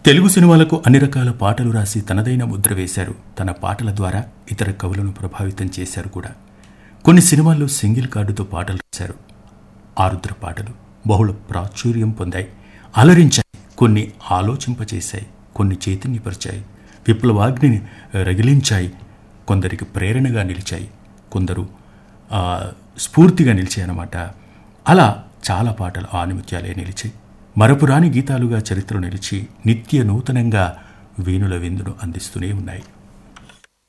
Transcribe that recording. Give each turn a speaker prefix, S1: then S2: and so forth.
S1: తెలుగు సినిమాలకు అన్ని రకాల పాటలు రాసి తనదైన ముద్ర వేశారు తన పాటల ద్వారా ఇతర కవులను ప్రభావితం చేశారు కూడా కొన్ని సినిమాల్లో సింగిల్ కార్డుతో పాటలు రాశారు ఆరుద్ర పాటలు బహుళ ప్రాచుర్యం పొందాయి అలరించాయి కొన్ని ఆలోచింపచేశాయి కొన్ని చైతన్యపరిచాయి విప్లవాగ్నిని రగిలించాయి కొందరికి ప్రేరణగా నిలిచాయి కొందరు ఆ, స్ఫూర్తిగా నిలిచాయన్నమాట అలా చాలా పాటలు ఆనిముత్యాలే నిలిచాయి మరపురాని గీతాలుగా చరిత్రలో నిలిచి నిత్య నూతనంగా వేణుల విందును అందిస్తూనే ఉన్నాయి